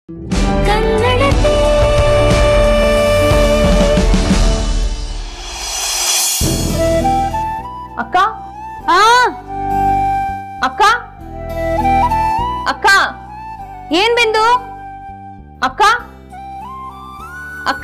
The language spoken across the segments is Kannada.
ಕನ್ನಡತಿ ಅಕ್ಕ ಆ ಅಕ್ಕ ಅಕ್ಕ ಏನ್ ಬಿಂದು ಅಕ್ಕ ಅಕ್ಕ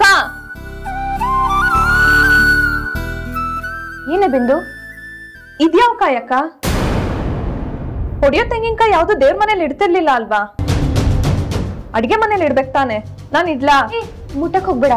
ಏನೇ ಬಿಂದು ಇದ್ಯಾವ ಕಾಯಿ ಅಕ್ಕ ಹೊಡಿಯೋ ತೆಂಗಿನಕಾಯಿ ಯಾವ್ದು ದೇವ್ರ ಮನೇಲಿ ಇಡ್ತಿರ್ಲಿಲ್ಲ ಅಲ್ವಾ ಅಡಿಗೆ ಮನೇಲಿ ಇಡ್ಬೇಕು ತಾನೆ ನಾನ್ ಇಡ್ಲಾ ಏ, ಮುಟ್ಟಕ್ ಹೋಗ್ಬೇಡ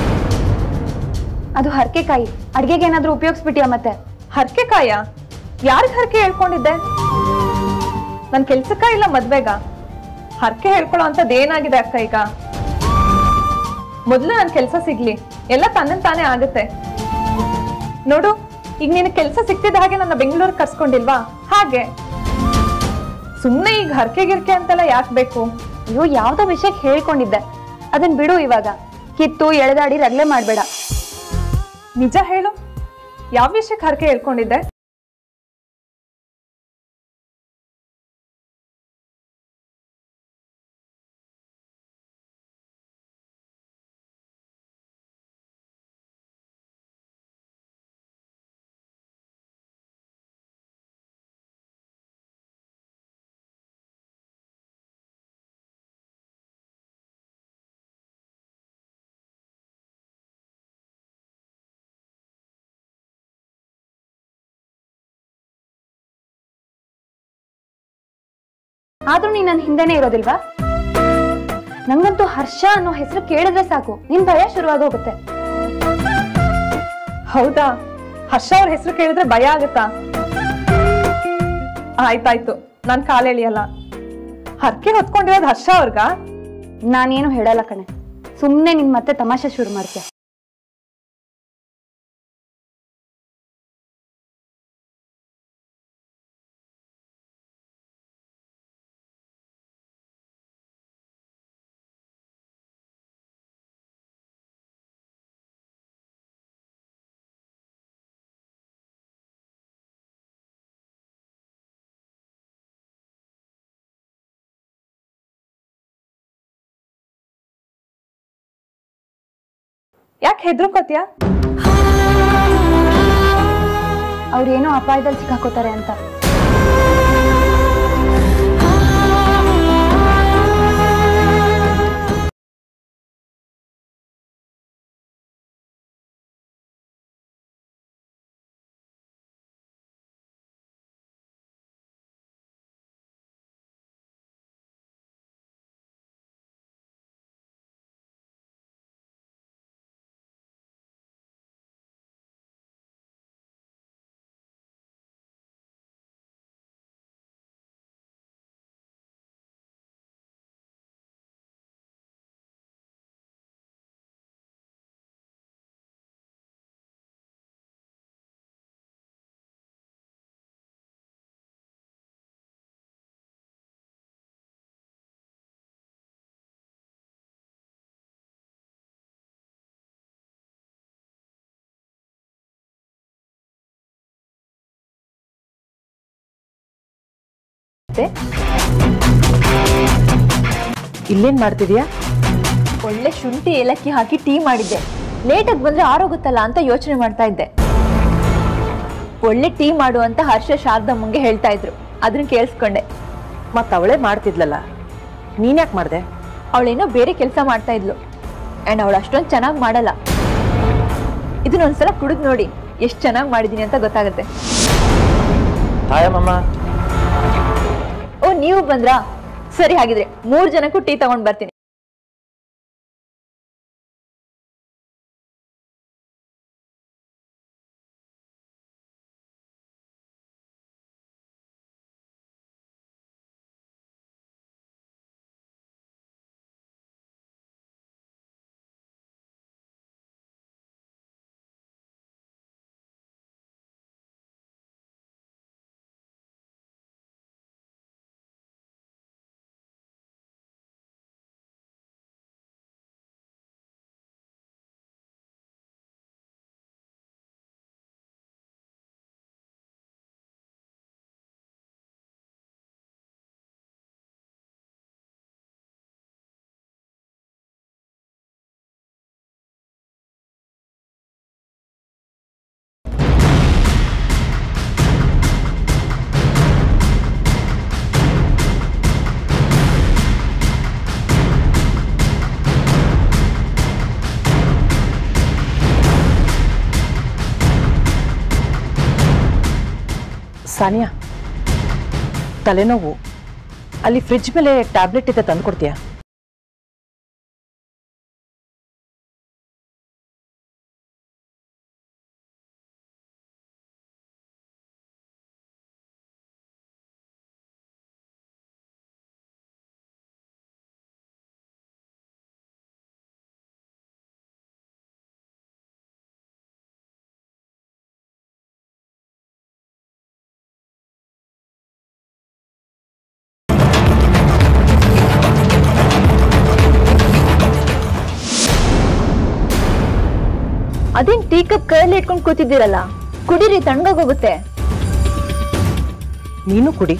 ಅದು ಹರಕೆಕಾಯಿ ಅಡ್ಗೆಗೆ ಏನಾದ್ರೂ ಉಪಯೋಗಿಸ್ಬಿಟ್ಟಿಯಾ ಮತ್ತೆ ಹರಕೆ ಕಾಯ ಯಾರಿಗ್ ಹರಕೆ ಹೇಳ್ಕೊಂಡಿದ್ದೆ ನನ್ ಕೆಲ್ಸಕ್ಕ ಇಲ್ಲ ಮದ್ವೆಗ ಹರಕೆ ಹೇಳ್ಕೊಳ್ಳೋ ಅಂತದ್ ಏನಾಗಿದೆ ಅಕ್ಕ ಈಗ ಮೊದ್ಲು ನನ್ ಕೆಲ್ಸ ಸಿಗ್ಲಿ ಎಲ್ಲ ತನ್ನನ್ ತಾನೇ ಆಗುತ್ತೆ ನೋಡು ಈಗ ನಿನ್ ಕೆಲ್ಸ ಸಿಕ್ತಿದ್ದ ಹಾಗೆ ನನ್ನ ಬೆಂಗಳೂರು ಕರ್ಸ್ಕೊಂಡಿಲ್ವಾ ಹಾಗೆ ಸುಮ್ನೆ ಈಗ ಹರಕೆ ಗಿರ್ಕೆ ಅಂತೆಲ್ಲ ಯಾಕೆ ಬೇಕು ಅಯ್ಯೋ ಯಾವ್ದೋ ವಿಷಯಕ್ಕೆ ಹೇಳ್ಕೊಂಡಿದ್ದೆ ಅದನ್ ಬಿಡು ಇವಾಗ ಕಿತ್ತು ಎಳೆದಾಡಿ ರಗ್ಲೆ ಮಾಡ್ಬೇಡ ನಿಜ ಹೇಳು ಯಾವ ವಿಷಯಕ್ಕೆ ಹರಕೆ ಹೇಳ್ಕೊಂಡಿದ್ದೆ ಆದ್ರೂ ನೀನ್ ನನ್ ಹಿಂದೆನೆ ಇರೋದಿಲ್ವಾ ನಂಗಂತೂ ಹರ್ಷ ಅನ್ನೋ ಹೆಸರು ಕೇಳಿದ್ರೆ ಸಾಕು ನಿನ್ ಭಯ ಶುರುವಾಗಿ ಹೋಗುತ್ತೆ ಹೌದಾ ಹರ್ಷ ಅವ್ರ ಹೆಸರು ಕೇಳಿದ್ರೆ ಭಯ ಆಗುತ್ತಾ ಆಯ್ತಾಯ್ತು ನಾನ್ ಕಾಲೆಳಿಯಲ್ಲ ಹರಕೆ ಹೊತ್ಕೊಂಡಿರೋದು ಹರ್ಷ ಅವ್ರಗ ನಾನೇನು ಹೇಳಲ್ಲ ಕಣೆ ಸುಮ್ನೆ ನಿನ್ ಮತ್ತೆ ತಮಾಷೆ ಶುರು ಮಾಡ್ತೀಯ ಯಾಕೆ ಹೆದ್ರುಕೋತ್ಯಾ ಅವ್ರೇನೋ ಅಪಾಯದಲ್ಲಿ ಸಿಕ್ಕಾಕೋತಾರೆ ಅಂತ ಇಲ್ಲೇನ್ ಮಾಡ್ತಿದ್ಯಾ ಒಳ್ಳೆ ಶುಂಠಿ ಏಲಕ್ಕಿ ಹಾಕಿ ಟೀ ಮಾಡಿದ್ದೆ ಲೇಟಾಗಿ ಬಂದ್ರೆ ಆರೋಗುತ್ತಲ್ಲ ಅಂತ ಯೋಚನೆ ಮಾಡ್ತಾ ಇದ್ದೆ ಒಳ್ಳೆ ಟೀ ಮಾಡು ಅಂತ ಹರ್ಷ ಶಾರದಮ್ಮಂಗೆ ಹೇಳ್ತಾ ಇದ್ರು ಅದನ್ನ ಕೇಳಿಸ್ಕೊಂಡೆ ಮತ್ತ ಅವಳೇ ಮಾಡ್ತಿದ್ಲಲ್ಲ ನೀನ್ಯಾಕೆ ಮಾಡ್ದೆ ಅವಳೇನೋ ಬೇರೆ ಕೆಲಸ ಮಾಡ್ತಾ ಇದ್ಲು ಅಂಡ್ ಅವಳು ಅಷ್ಟೊಂದು ಚೆನ್ನಾಗಿ ಮಾಡಲ್ಲ ಇದನ್ನ ಒಂದ್ಸಲ ಕುಡಿದ್ ನೋಡಿ ಎಷ್ಟು ಚೆನ್ನಾಗಿ ಮಾಡಿದೀನಿ ಅಂತ ಗೊತ್ತಾಗುತ್ತೆ ಹಾಯಮ್ಮಮ್ಮ ಓ ನೀವು ಬಂದ್ರಾ ಸರಿ ಹಾಗಿದ್ರೆ ಮೂರ್ ಜನಕ್ಕೂ ಟೀ ತಗೊಂಡ್ ಬರ್ತೀನಿ ಸಾನಿಯಾ ತಲೆನೋವು ಅಲ್ಲಿ ಫ್ರಿಡ್ಜ್ ಮೇಲೆ ಟ್ಯಾಬ್ಲೆಟ್ ಇದೆ ತಂದ್ಕೊಡ್ತೀಯಾ ಅದೇನ್ ಟೀ ಕಪ್ ಕೈಯಲ್ಲಿ ಇಟ್ಕೊಂಡು ಕೂತಿದ್ದೀರಲ್ಲ ಕುಡೀರಿ ತಣ್ಣಗೋಗುತ್ತೆ ನೀನು ಕುಡಿ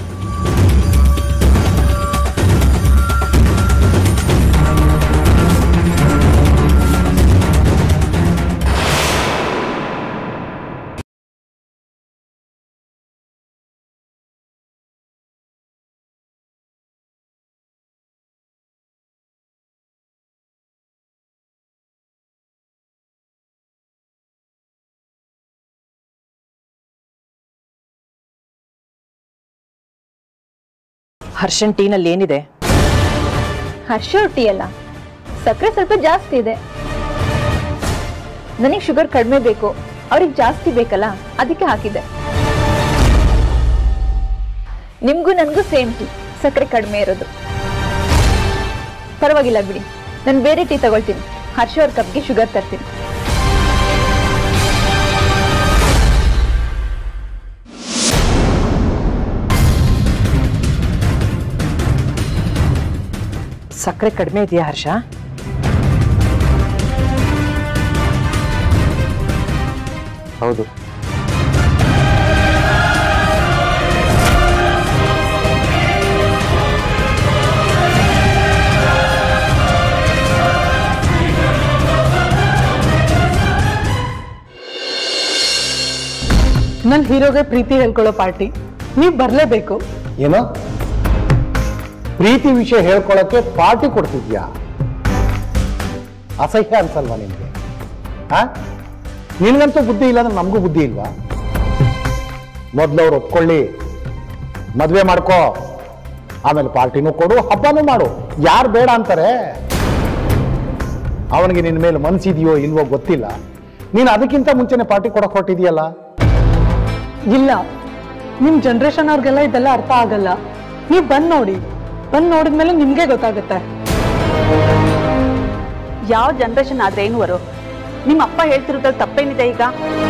ಹರ್ಷನ್ ಟೀನಲ್ಲಿ ಏನಿದೆ ಹರ್ಷ ಟೀ ಅಲ್ಲ ಸಕ್ಕರೆ ಸ್ವಲ್ಪ ಜಾಸ್ತಿ ಇದೆ ನನಗೆ ಶುಗರ್ ಕಡಿಮೆ ಬೇಕು ಅವ್ರಿಗೆ ಜಾಸ್ತಿ ಬೇಕಲ್ಲ ಅದಕ್ಕೆ ಹಾಕಿದ್ದೆ ನಿಮ್ಗೂ ನನಗೂ ಸೇಮ್ ಟೀ ಸಕ್ಕರೆ ಕಡಿಮೆ ಇರೋದು ಪರವಾಗಿಲ್ಲ ಬಿಡಿ ನಾನು ಬೇರೆ ಟೀ ತಗೊಳ್ತೀನಿ ಹರ್ಷ ಅವ್ರ ಕಪ್ಗೆ ಶುಗರ್ ತರ್ತೀನಿ ಸಕ್ಕರೆ ಕಡಿಮೆ ಇದೆಯಾ ಹರ್ಷ ಹೌದು ನನ್ನ ಹೀರೋಗೆ ಪ್ರೀತಿ ಹೇಳ್ಕೊಳ್ಳೋ ಪಾರ್ಟಿ ನೀವು ಬರಲೇಬೇಕು ಏನೋ ಪ್ರೀತಿ ವಿಷಯ ಹೇಳ್ಕೊಳಕ್ಕೆ ಪಾರ್ಟಿ ಕೊಡ್ತಿದ್ಯಾ ಅಸಹ್ಯ ಅನ್ಸಲ್ವಾ ನಿನಗೆ ಹಾ ನಿನಗಂತೂ ಬುದ್ಧಿ ಇಲ್ಲ ಅಂದ್ರೆ ನಮಗೂ ಬುದ್ಧಿ ಇಲ್ವಾ ಮೊದಲು ಅವ್ರು ಒಪ್ಕೊಳ್ಳಿ ಮದುವೆ ಮಾಡ್ಕೋ ಆಮೇಲೆ ಪಾರ್ಟಿನೂ ಕೊಡು ಹಬ್ಬನೂ ಮಾಡು ಯಾರು ಬೇಡ ಅಂತಾರೆ ಅವನಿಗೆ ನಿನ್ನ ಮೇಲೆ ಮನ್ಸಿದೆಯೋ ಇಲ್ವೋ ಗೊತ್ತಿಲ್ಲ ನೀನು ಅದಕ್ಕಿಂತ ಮುಂಚೆನೆ ಪಾರ್ಟಿ ಕೊಡಕ್ ಹೊರಟಿದೆಯಲ್ಲ ಇಲ್ಲ ನಿಮ್ಮ ಜನ್ರೇಷನ್ ಅವ್ರಿಗೆಲ್ಲ ಇದೆಲ್ಲ ಅರ್ಥ ಆಗಲ್ಲ ನೀವು ಬಂದ್ ನೋಡಿ ಬಂದ್ ನೋಡಿದ್ಮೇಲೆ ನಿಮ್ಗೆ ಗೊತ್ತಾಗುತ್ತೆ ಯಾವ ಜನ್ರೇಷನ್ ಆದ್ರೆ ಏನು ವರು ನಿಮ್ಮ ಅಪ್ಪ ಹೇಳ್ತಿರೋದ್ರಲ್ಲಿ ತಪ್ಪೇನಿದೆ ಈಗ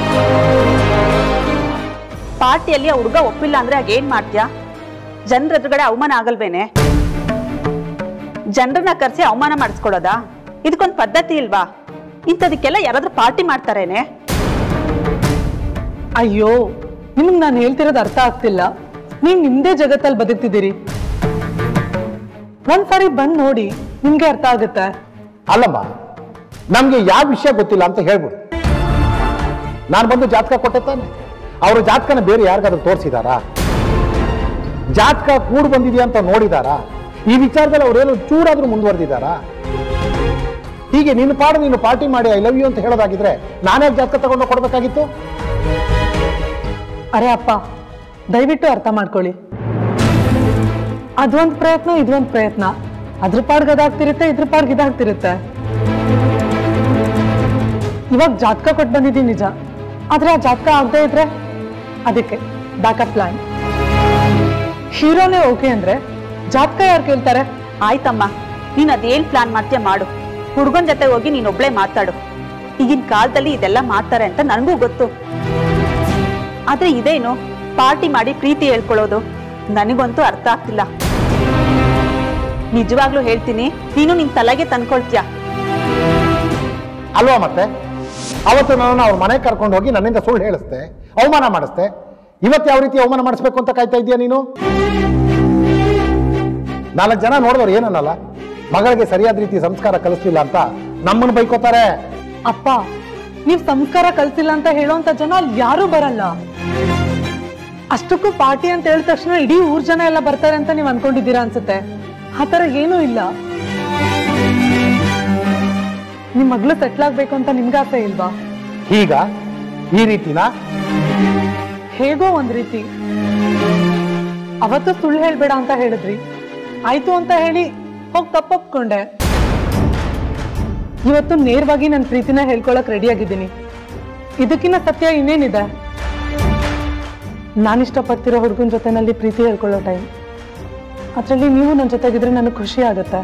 ಪಾರ್ಟಿಯಲ್ಲಿ ಆ ಹುಡುಗ ಒಪ್ಪಿಲ್ಲ ಅಂದ್ರೆ ಆಗ ಏನ್ ಮಾಡ್ತೀಯಾ ಜನರ ಎದುರುಗಡೆ ಅವಮಾನ ಆಗಲ್ವೇನೆ ಜನರನ್ನ ಕರೆಸಿ ಅವಮಾನ ಮಾಡಿಸ್ಕೊಡೋದಾ ಇದಕ್ಕೊಂದು ಪದ್ಧತಿ ಇಲ್ವಾ ಇಂಥದಕ್ಕೆಲ್ಲ ಯಾರಾದ್ರೂ ಪಾರ್ಟಿ ಮಾಡ್ತಾರೇನೆ ಅಯ್ಯೋ ನಿಮ್ಗೆ ನಾನು ಹೇಳ್ತಿರೋದು ಅರ್ಥ ಆಗ್ತಿಲ್ಲ ನೀವು ನಿಮ್ದೇ ಜಗತ್ತಲ್ಲಿ ಬದುಕ್ತಿದ್ದೀರಿ ಒಂದ್ಸಾರಿ ಬಂದ್ ನೋಡಿ ನಿಮ್ಗೆ ಅರ್ಥ ಆಗುತ್ತೆ ಅಲ್ಲಮ್ಮ ನಮ್ಗೆ ಯಾವ ವಿಷಯ ಗೊತ್ತಿಲ್ಲ ಅಂತ ಹೇಳ್ಬಿಡು ನಾನು ಬಂದು ಜಾತಕ ಕೊಟ್ಟೆ ತಾನೆ ಅವರು ಜಾತಕನ ಬೇರೆ ಯಾರಿಗಾದ್ರೂ ತೋರಿಸಿದಾರಾ ಜಾತಕ ಕೂಡ್ ಬಂದಿದೆಯಾ ಅಂತ ನೋಡಿದಾರಾ ಈ ವಿಚಾರದಲ್ಲಿ ಅವರೇನು ಚೂರಾದ್ರೂ ಮುಂದುವರೆದಿದ್ದಾರಾ ಹೀಗೆ ನಿನ್ನ ಪಾಡು ನೀನು ಪಾರ್ಟಿ ಮಾಡಿ ಐ ಲವ್ ಯು ಅಂತ ಹೇಳೋದಾಗಿದ್ರೆ ನಾನೇ ಜಾತಕ ತಗೊಂಡು ಕೊಡ್ಬೇಕಾಗಿತ್ತು ಅರೆ ಅಪ್ಪ ದಯವಿಟ್ಟು ಅರ್ಥ ಮಾಡ್ಕೊಳ್ಳಿ ಅದೊಂದು ಪ್ರಯತ್ನ ಇದೊಂದು ಪ್ರಯತ್ನ ಅದ್ರ ಪಾಡ್ಗೆ ಅದಾಗ್ತಿರುತ್ತೆ ಇದ್ರ ಪಾಡ್ಗೆ ಇದಾಗ್ತಿರುತ್ತೆ ಇವಾಗ ಜಾತಕ ಕೊಟ್ಟು ಬಂದಿದ್ದೀನಿ ನಿಜ ಆದ್ರೆ ಆ ಜಾತಕ ಆಗದೆ ಇದ್ರೆ ಅದಕ್ಕೆ ಬ್ಯಾಕಪ್ ಪ್ಲಾನ್ ಹೀರೋನೇ ಓಕೆ ಅಂದ್ರೆ ಜಾತಕ ಯಾರು ಕೇಳ್ತಾರೆ ಆಯ್ತಮ್ಮ ನೀನ್ ಅದೇನ್ ಪ್ಲಾನ್ ಮಾಡ್ತೀಯ ಮಾಡು ಹುಡುಗನ್ ಜೊತೆ ಹೋಗಿ ನೀನ್ ಒಬ್ಳೆ ಮಾತಾಡು ಈಗಿನ ಕಾಲದಲ್ಲಿ ಇದೆಲ್ಲ ಮಾಡ್ತಾರೆ ಅಂತ ನನಗೂ ಗೊತ್ತು ಆದ್ರೆ ಇದೇನು ಪಾರ್ಟಿ ಮಾಡಿ ಪ್ರೀತಿ ಹೇಳ್ಕೊಳ್ಳೋದು ನನಗಂತೂ ಅರ್ಥ ಆಗ್ತಿಲ್ಲ ನಿಜವಾಗ್ಲೂ ಹೇಳ್ತೀನಿ ನೀನು ನಿನ್ ತಲೆಗೆ ತಂದ್ಕೊಳ್ತೀಯ ಅಲ್ವಾ ಮತ್ತೆ ಅವತ್ತು ನಾನು ಅವ್ರ ಮನೆಗೆ ಕರ್ಕೊಂಡು ಹೋಗಿ ನನ್ನಿಂದ ಸುಳ್ಳು ಹೇಳಿಸ್ದೆ ಅವಮಾನ ಮಾಡಿಸ್ದೆ ಇವತ್ತು ಯಾವ ರೀತಿ ಅವಮಾನ ಮಾಡಿಸ್ಬೇಕು ಅಂತ ಕಾಯ್ತಾ ಇದೀಯ ನೀನು ನಾಲ್ಕು ಜನ ನೋಡಿದವ್ರು ಏನನ್ನಲ್ಲ ಮಗಳಿಗೆ ಸರಿಯಾದ ರೀತಿ ಸಂಸ್ಕಾರ ಕಲಿಸ್ಲಿಲ್ಲ ಅಂತ ನಮ್ಮನ್ನು ಬೈಕೋತಾರೆ ಅಪ್ಪ ನೀವ್ ಸಂಸ್ಕಾರ ಕಲ್ಸಿಲ್ಲ ಅಂತ ಹೇಳೋಂತ ಜನ ಅಲ್ಲಿ ಯಾರು ಬರಲ್ಲ ಅಷ್ಟಕ್ಕೂ ಪಾರ್ಟಿ ಅಂತ ಹೇಳಿದ ತಕ್ಷಣ ಇಡೀ ಊರ್ ಜನ ಎಲ್ಲ ಬರ್ತಾರೆ ಅಂತ ನೀವ್ ಅನ್ಕೊಂಡಿದ್ದೀರಾ ಅನ್ಸುತ್ತೆ ಆತರ ಏನೂ ಇಲ್ಲ ನಿಮ್ ಮಗ್ಳು ಸೆಟ್ಲ್ ಆಗ್ಬೇಕು ಅಂತ ನಿಮ್ಗೆ ಆಸೆ ಇಲ್ವಾ ಈಗ ಈ ರೀತಿನ ಹೇಗೋ ಒಂದ್ ರೀತಿ ಅವತ್ತು ಸುಳ್ಳು ಹೇಳ್ಬೇಡ ಅಂತ ಹೇಳಿದ್ರಿ ಆಯ್ತು ಅಂತ ಹೇಳಿ ಹೋಗಿ ತಪ್ಪೊಪ್ಕೊಂಡೆ ಇವತ್ತು ನೇರವಾಗಿ ನನ್ನ ಪ್ರೀತಿನ ಹೇಳ್ಕೊಳಕ್ ರೆಡಿ ಆಗಿದ್ದೀನಿ ಇದಕ್ಕಿಂತ ಸತ್ಯ ಇನ್ನೇನಿದೆ ನಾನು ಇಷ್ಟಪಡ್ತಿರೋ ಹುಡುಗನ ಜೊತೆನಲ್ಲಿ ಪ್ರೀತಿ ಹೇಳ್ಕೊಳ್ಳೋ ಟೈಮ್ ಅದರಲ್ಲಿ ನೀವು ನನ್ನ ಜೊತೆಗಿದ್ರೆ ನನಗೆ ಖುಷಿ ಆಗುತ್ತೆ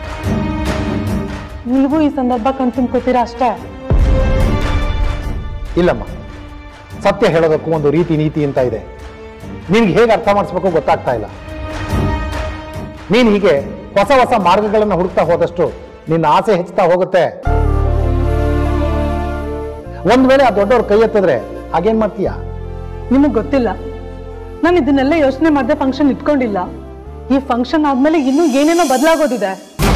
ನೀವು ಈ ಸಂದರ್ಭ ಕಣ್ತುಂಬ್ಕೋತೀರಾ ಅಷ್ಟೇ ಇಲ್ಲಮ್ಮ ಸತ್ಯ ಹೇಳೋದಕ್ಕೂ ಒಂದು ರೀತಿ ನೀತಿ ಅಂತ ಇದೆ ನಿನ್ಗೆ ಹೇಗೆ ಅರ್ಥ ಮಾಡಿಸ್ಬೇಕು ಗೊತ್ತಾಗ್ತಾ ಇಲ್ಲ ನೀನು ಹೀಗೆ ಹೊಸ ಹೊಸ ಮಾರ್ಗಗಳನ್ನು ಹುಡುಕ್ತಾ ಹೋದಷ್ಟು ನಿನ್ನ ಆಸೆ ಹೆಚ್ಚುತ್ತಾ ಹೋಗುತ್ತೆ ಒಂದ್ ವೇಳೆ ಆ ದೊಡ್ಡವ್ರ ಕೈ ಎತ್ತಿದ್ರೆ ಹಾಗೇನ್ ಮಾಡ್ತೀಯ ನಿಮಗೆ ಗೊತ್ತಿಲ್ಲ ನಾನು ಇದನ್ನೆಲ್ಲ ಯೋಚನೆ ಮಾಡದೆ ಫಂಕ್ಷನ್ ಇಟ್ಕೊಂಡಿಲ್ಲ ಈ ಫಂಕ್ಷನ್ ಆದ್ಮೇಲೆ ಇನ್ನೂ ಏನೇನೋ ಬದಲಾಗೋದಿದೆ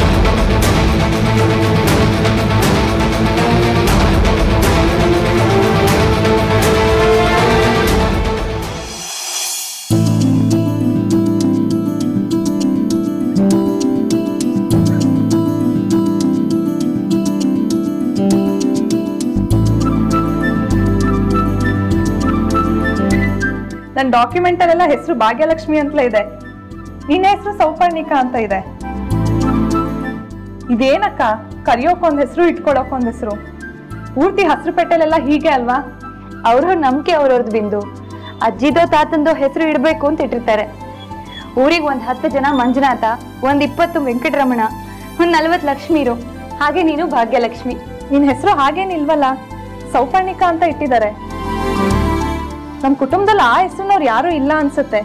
ನನ್ನ ಡಾಕ್ಯುಮೆಂಟ್ ಅಲ್ಲೆಲ್ಲ ಹೆಸರು ಭಾಗ್ಯಲಕ್ಷ್ಮಿ ಅಂತಲೇ ಇದೆ ನಿನ್ನ ಹೆಸರು ಸೌಪರ್ಣಿಕಾ ಅಂತ ಇದೆ ಇದೇನಕ್ಕ ಕರಿಯೋಕೊಂದ್ ಹೆಸರು ಇಟ್ಕೊಳಕ್ಕೊಂದ್ ಹೆಸರು ಪೂರ್ತಿ ಹಸಿರು ಪೆಟ್ಟೆಲೆಲ್ಲ ಹೀಗೆ ಅಲ್ವಾ ಅವ್ರವ್ರ ನಂಬಿಕೆ ಅವ್ರವ್ರದ್ದು ಬಿಂದು ಅಜ್ಜಿದೋ ತಾತಂದೋ ಹೆಸರು ಇಡಬೇಕು ಅಂತ ಇಟ್ಟಿರ್ತಾರೆ ಊರಿಗೆ ಒಂದ್ ಹತ್ತು ಜನ ಮಂಜುನಾಥ ಒಂದ್ ಇಪ್ಪತ್ತು ವೆಂಕಟರಮಣ ಒಂದ್ ನಲ್ವತ್ ಲಕ್ಷ್ಮೀರು ಹಾಗೆ ನೀನು ಭಾಗ್ಯಲಕ್ಷ್ಮಿ ನಿನ್ ಹೆಸರು ಹಾಗೇನಿಲ್ವಲ್ಲ ಸೌಪರ್ಣಿಕಾ ಅಂತ ಇಟ್ಟಿದ್ದಾರೆ ನಮ್ ಕುಟುಂಬದಲ್ಲಿ ಆ ಹೆಸರಿನವ್ರು ಯಾರು ಇಲ್ಲ ಅನ್ಸುತ್ತೆ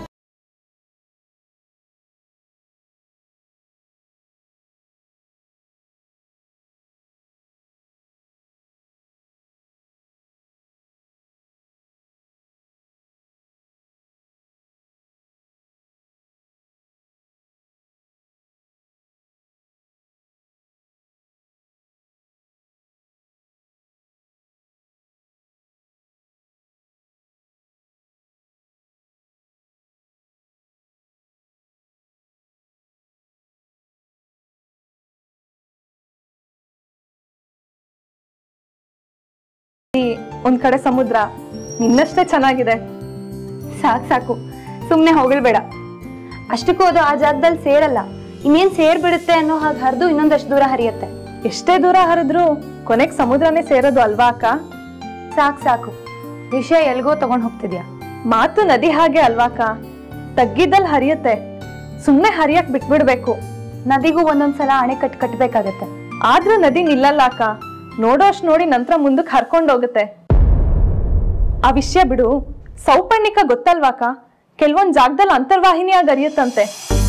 ಈ ಒಂದ್ ಕಡೆ ಸಮುದ್ರ ನಿನ್ನಷ್ಟೇ ಚೆನ್ನಾಗಿದೆ ಸಾಕ್ ಸಾಕು ಸುಮ್ನೆ ಹೊಗಳ್ಬೇಡ ಅಷ್ಟಕ್ಕೂ ಅದು ಆ ಜಾಗದಲ್ಲಿ ಸೇರಲ್ಲ ಇನ್ನೇನ್ ಸೇರ್ಬಿಡುತ್ತೆ ಅನ್ನೋ ಹಾಗೆ ಹರಿದು ಇನ್ನೊಂದಷ್ಟು ದೂರ ಹರಿಯತ್ತೆ ಎಷ್ಟೇ ದೂರ ಹರಿದ್ರು ಕೊನೆಗ್ ಸಮುದ್ರನೇ ಸೇರೋದು ಅಲ್ವಾ ಅಕ್ಕ ಸಾಕ್ ಸಾಕು ವಿಷಯ ಎಲ್ಗೋ ತಗೊಂಡ್ ಹೋಗ್ತಿದ್ಯಾ ಮಾತು ನದಿ ಹಾಗೆ ಅಲ್ವಾಕ ತಗ್ಗಿದ್ದಲ್ಲಿ ಹರಿಯುತ್ತೆ ಸುಮ್ನೆ ಹರಿಯಕ್ ಬಿಟ್ಬಿಡ್ಬೇಕು ನದಿಗೂ ಒಂದೊಂದ್ಸಲ ಅಣೆಕಟ್ಟು ಕಟ್ಬೇಕಾಗತ್ತೆ ಆದ್ರೂ ನದಿ ನಿಲ್ಲಲ್ಲ ಅಕ್ಕ ನೋಡೋಷ್ಟ್ ನೋಡಿ ನಂತರ ಮುಂದಕ್ಕೆ ಹರ್ಕೊಂಡ್ ಹೋಗುತ್ತೆ ಆ ವಿಷಯ ಬಿಡು ಸೌಪರ್ಣಿಕ ಗೊತ್ತಲ್ವಾಕ ಕೆಲವೊಂದ್ ಜಾಗದಲ್ಲಿ ಅಂತರ್ವಾಹಿನಿಯಾಗಿ ಹರಿಯುತ್ತಂತೆ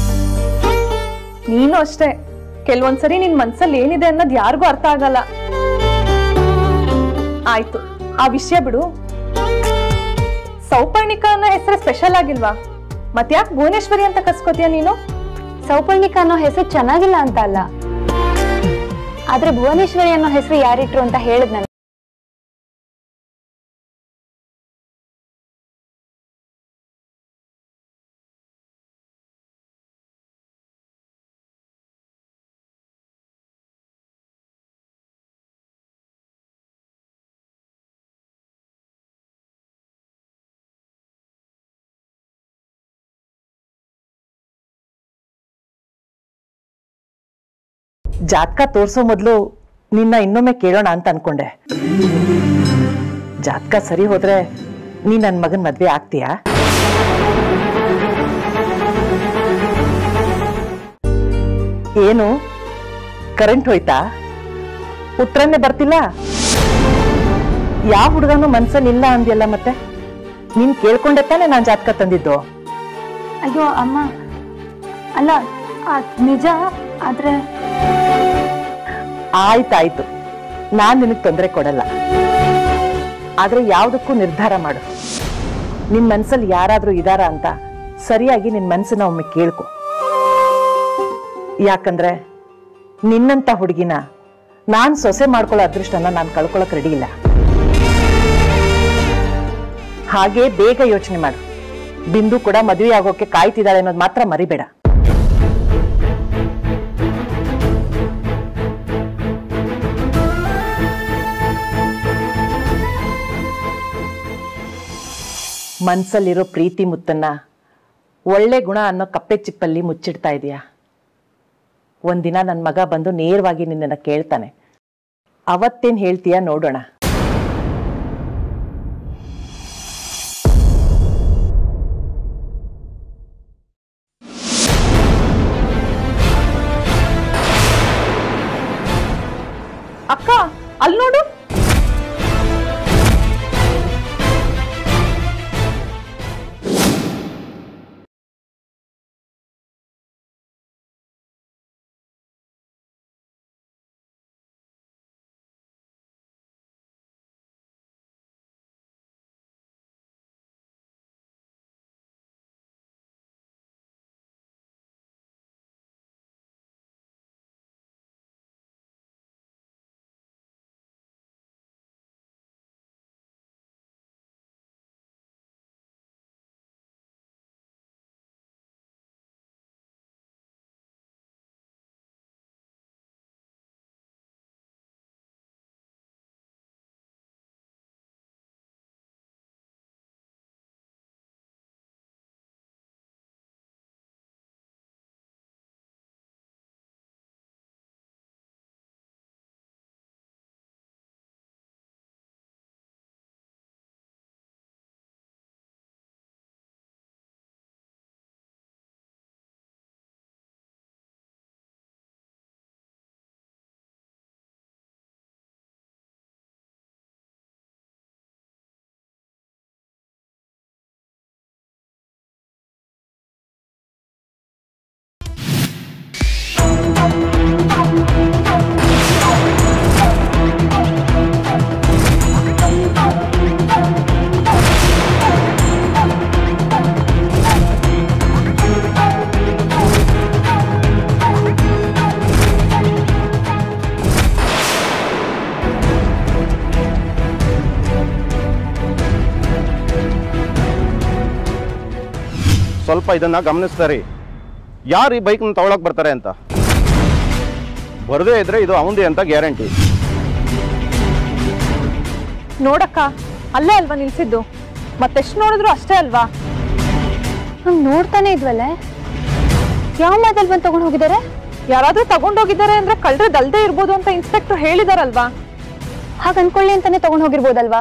ನೀನು ಅಷ್ಟೇ ಕೆಲವೊಂದ್ಸರಿ ನಿನ್ ಮನ್ಸಲ್ಲಿ ಏನಿದೆ ಅನ್ನೋದು ಯಾರಿಗೂ ಅರ್ಥ ಆಗಲ್ಲ ಆಯ್ತು ಆ ವಿಷಯ ಬಿಡು ಸೌಪರ್ಣಿಕ ಅನ್ನೋ ಹೆಸರು ಸ್ಪೆಷಲ್ ಆಗಿಲ್ವಾ ಮತ್ಯಾಕ್ ಭುವನೇಶ್ವರಿ ಅಂತ ಕಸ್ಕೋತೀಯ ನೀನು ಸೌಪರ್ಣಿಕ ಅನ್ನೋ ಹೆಸರು ಚೆನ್ನಾಗಿಲ್ಲ ಅಂತ ಅಲ್ಲ ಆದ್ರೆ ಭುವನೇಶ್ವರಿ ಅನ್ನೋ ಹೆಸರು ಯಾರಿಟ್ರು ಅಂತ ಹೇಳಿದ್ ನಾನು ಜಾತಕ ತೋರ್ಸೋ ಮೊದಲು ನಿನ್ನ ಇನ್ನೊಮ್ಮೆ ಕೇಳೋಣ ಅಂತ ಅನ್ಕೊಂಡೆ ಜಾತಕ ಸರಿ ಹೋದ್ರೆ ನೀ ನನ್ನ ಮಗನ ಮದ್ವೆ ಆಗ್ತೀಯಾ ಏನು ಕರೆಂಟ್ ಹೋಯ್ತಾ ಉತ್ತರನೇ ಬರ್ತಿಲ್ಲ ಯಾವ ಹುಡುಗನೂ ಮನ್ಸಲ್ಲಿ ಇಲ್ಲ ಅಂದ್ಯಲ್ಲ ಮತ್ತೆ ನೀನ್ ಕೇಳ್ಕೊಂಡೆ ತಾನೆ ನಾನ್ ಜಾತಕ ತಂದಿದ್ದು ಅಯ್ಯೋ ಅಮ್ಮ ಅಲ್ಲ ಅದ್ ನಿಜ ಆದ್ರೆ ಆಯ್ತಾಯ್ತು ನಾನ್ ನಿನಗ್ ತೊಂದರೆ ಕೊಡಲ್ಲ ಆದ್ರೆ ಯಾವ್ದಕ್ಕೂ ನಿರ್ಧಾರ ಮಾಡು ನಿನ್ ಮನ್ಸಲ್ಲಿ ಯಾರಾದ್ರೂ ಇದಾರ ಅಂತ ಸರಿಯಾಗಿ ನಿನ್ ಮನ್ಸನ್ನ ಒಮ್ಮೆ ಕೇಳ್ಕೊ ಯಾಕಂದ್ರೆ ನಿನ್ನಂತ ಹುಡುಗಿನ ನಾನ್ ಸೊಸೆ ಮಾಡ್ಕೊಳ್ಳೋ ಅದೃಷ್ಟನ ನಾನ್ ಕಳ್ಕೊಳಕ್ ರೆಡಿ ಇಲ್ಲ ಹಾಗೆ ಬೇಗ ಯೋಚನೆ ಮಾಡು ಬಿಂದು ಕೂಡ ಮದುವೆ ಆಗೋಕೆ ಕಾಯ್ತಿದ್ದಾಳೆ ಅನ್ನೋದು ಮಾತ್ರ ಮರಿಬೇಡ ಮನ್ಸಲ್ಲಿರೋ ಪ್ರೀತಿ ಮುತ್ತನ್ನ ಒಳ್ಳೆ ಗುಣ ಅನ್ನೋ ಕಪ್ಪೆ ಚಿಪ್ಪಲ್ಲಿ ಮುಚ್ಚಿಡ್ತಾ ಇದೀಯಾ ಒಂದಿನ ನನ್ನ ಮಗ ಬಂದು ನೇರವಾಗಿ ನಿನ್ನನ್ನು ಕೇಳ್ತಾನೆ ಅವತ್ತೇನು ಹೇಳ್ತೀಯಾ ನೋಡೋಣ ಅಕ್ಕ ಅಲ್ಲಿ ನೋಡು ಸ್ವಲ್ಪ ಇದನ್ನ ಗಮನಿಸ್ತಾರೆ ಯಾರು ಈ ಬೈಕ್ನ ತಗೊಳಕ್ ಬರ್ತಾರೆ ಅಂತ ಬರದೇ ಇದ್ರೆ ಇದು ಅವಂದೇ ಅಂತ ಗ್ಯಾರಂಟಿ ನೋಡಕ್ಕ ಅಲ್ಲೇ ಅಲ್ವಾ ನಿಲ್ಸಿದ್ದು ಮತ್ತೆಷ್ಟು ನೋಡಿದ್ರು ಅಷ್ಟೇ ಅಲ್ವಾ ಹಂಗ್ ನೋಡ್ತಾನೆ ಇದ್ವಲ್ಲೇ ಯಾವ ಮಾತಲ್ಲಿ ಬಂದು ತಗೊಂಡು ಹೋಗಿದ್ದಾರೆ ಯಾರಾದ್ರೂ ತಗೊಂಡೋಗಿದ್ದಾರೆ ಅಂದ್ರೆ ಕಳ್ರದಲ್ದೇ ಇರ್ಬೋದು ಅಂತ ಇನ್ಸ್ಪೆಕ್ಟರ್ ಹೇಳಿದಾರಲ್ವಾ ಹಾಗೆ ಅನ್ಕೊಳ್ಳಿ ಅಂತಾನೆ ತಗೊಂಡು ಹೋಗಿರ್ಬೋದಲ್ವಾ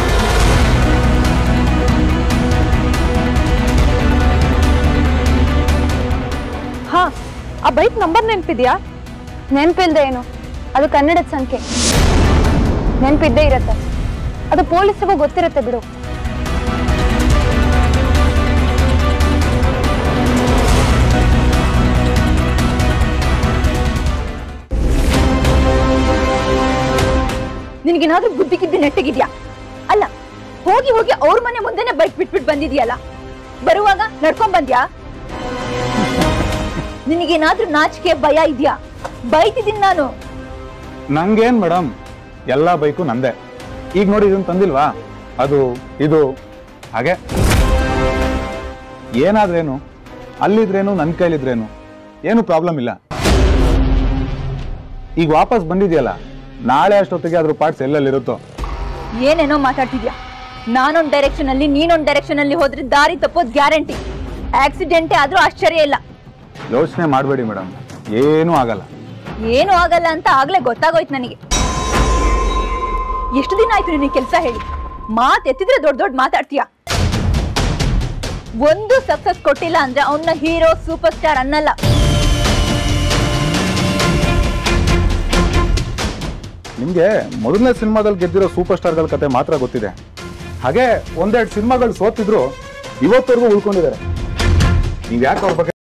ಹಾ ಆ ಬೈಕ್ ನಂಬರ್ ನೆನ್ಪಿದ್ಯಾ ನೆನ್ಪಿಲ್ದೆ ಏನು ಅದು ಕನ್ನಡದ ಸಂಖ್ಯೆ ನೆನ್ಪಿದ್ದೇ ಇರತ್ತೆ ಅದು ಪೊಲೀಸರಿಗೂ ಗೊತ್ತಿರತ್ತೆ ಬಿಡು ನಿನಗೇನಾದ್ರೂ ಬುದ್ಧಿ ಗಿದ್ದಿ ನೆಟ್ಟಿಗಿದ್ಯಾ ಅಲ್ಲ ಹೋಗಿ ಹೋಗಿ ಅವ್ರ ಮನೆ ಮುಂದೆನೆ ಬೈಕ್ ಬಿಟ್ಬಿಟ್ಟು ಬಂದಿದ್ಯಲ್ಲ ಬರುವಾಗ ನಡ್ಕೊಂಡ್ ಬಂದ್ಯಾ ನಿನಗೇನಾದ್ರೂ ನಾಚಿಕೆ ಭಯ ಇದ್ಯಾ ಬೈತಿದ್ದೀನಿ ನಾನು ನಂಗೇನ್ ಮೇಡಮ್ ಎಲ್ಲ ಬೈಕು ನಂದೆ ಈಗ ನೋಡಿ ಇದನ್ನ ತಂದಿಲ್ವಾ ಅದು ಇದು ಹಾಗೆ ಏನಾದ್ರೇನು ಅಲ್ಲಿದ್ರೇನು ನನ್ನ ಕೈಲಿದ್ರೇನು ಏನು ಪ್ರಾಬ್ಲಮ್ ಇಲ್ಲ ಈಗ ವಾಪಸ್ ಬಂದಿದ್ಯಲ್ಲ ನಾಳೆ ಅಷ್ಟೊತ್ತಿಗೆ ಅದ್ರ ಪಾರ್ಟ್ಸ್ ಎಲ್ಲೆಲ್ಲಿರುತ್ತೋ ಏನೇನೋ ಮಾತಾಡ್ತಿದ್ಯಾ ನಾನೊಂದ್ ಡೈರೆಕ್ಷನ್ ಅಲ್ಲಿ ನೀನೊಂದ್ ಡೈರೆಕ್ಷನ್ ಅಲ್ಲಿ ಹೋದ್ರೆ ದಾರಿ ತಪ್ಪೋದ್ ಗ್ಯಾರಂಟಿ ಆಕ್ಸಿಡೆಂಟೇ ಆದ್ರೂ ಆಶ್ಚರ್ಯ ಇಲ್ಲ ಯೋಚನೆ ಮಾಡಬೇಡಿ ಮೇಡಮ್ ಏನೂ ಆಗಲ್ಲ ಏನು ಆಗಲ್ಲ ಅಂತ ಆಗ್ಲೇ ಗೊತ್ತಾಗೋಯ್ತು ನನಗೆ ಎಷ್ಟು ದಿನ ಆಯ್ತು ನಿನಗೆ ಕೆಲಸ ಹೇಳಿ ಮಾತ್ ಎತ್ತಿದ್ರೆ ದೊಡ್ಡ ದೊಡ್ಡ ಮಾತಾಡ್ತೀಯ ಒಂದು ಸಕ್ಸಸ್ ಕೊಟ್ಟಿಲ್ಲ ಅಂದ್ರೆ ಅವನ್ನ ಹೀರೋ ಸೂಪರ್ ಸ್ಟಾರ್ ಅನ್ನಲ್ಲ ನಿಮಗೆ ಮೊದಲನೇ ಸಿನಿಮಾದಲ್ಲಿ ಗೆದ್ದಿರೋ ಸೂಪರ್ ಸ್ಟಾರ್ಗಳ ಕತೆ ಮಾತ್ರ ಗೊತ್ತಿದೆ ಹಾಗೆ ಒಂದೆರಡು ಸಿನಿಮಾಗಳು ಸೋತಿದ್ರು ಇವತ್ತವರೆಗೂ ಉಳ್ಕೊಂಡಿದ್ದಾರೆ ನೀವು ಯಾಕೆ ಅವ್ರ ಬಗ್ಗೆ